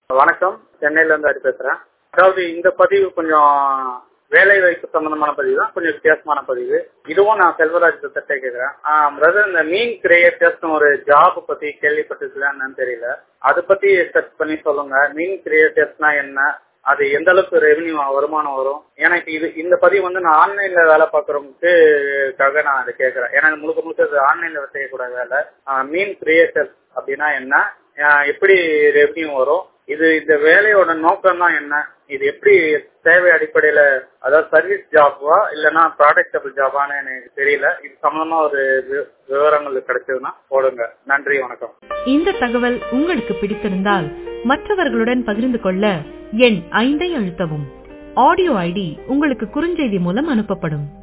வணக்கம் சென்னையில இருந்து ஹரி பேசுறேன் அதாவது இந்த பதிவு கொஞ்சம் வேலை வாய்ப்பு சம்பந்தமான பதிவு தான் கொஞ்சம் வித்தியாசமான பதிவு இதுவும் நான் செல்வராஜ் திட்டத்தை கேட்கிறேன் பிரதர் இந்த மீன் கிரியேட்டர்ஸ் ஒரு ஜாப் பத்தி கேள்விப்பட்டிருக்கலான்னு தெரியல அதை பத்தி சர்ச் பண்ணி சொல்லுங்க மீன் கிரியேட்டர்ஸ்னா என்ன அது எந்த அளவுக்கு ரெவன்யூ வருமானம் வரும் எனக்கு இது இந்த பதிவு வந்து நான் ஆன்லைன்ல வேலை பார்க்கறவங்களுக்காக நான் அதை கேட்கறேன் ஏன்னா இது முழுக்க முழுக்க இது ஆன்லைன்ல செய்யக்கூடாத வேலை மீன் கிரியேட்டர்ஸ் அப்படின்னா என்ன ஆஹ் எப்படி ரெவன்யூ வரும் இது இந்த வேலையோட நோக்கம் தான் என்ன இது எப்படி தேவை அடிப்படையில அதாவது சர்வீஸ் ஜாபா இல்லைன்னா ப்ராடக்டபிள் ஜாபான்னு எனக்கு தெரியல இது சம்பந்தமா ஒரு வி- விவரங்கள் கிடைச்சதுன்னா போடுங்க நன்றி வணக்கம் இந்த தகவல் உங்களுக்கு பிடித்திருந்தால் மற்றவர்களுடன் பகிர்ந்து கொள்ள எண் ஐந்தை அழுத்தவும் ஆடியோ ஐடி உங்களுக்கு குறுஞ்செய்தி மூலம் அனுப்பப்படும்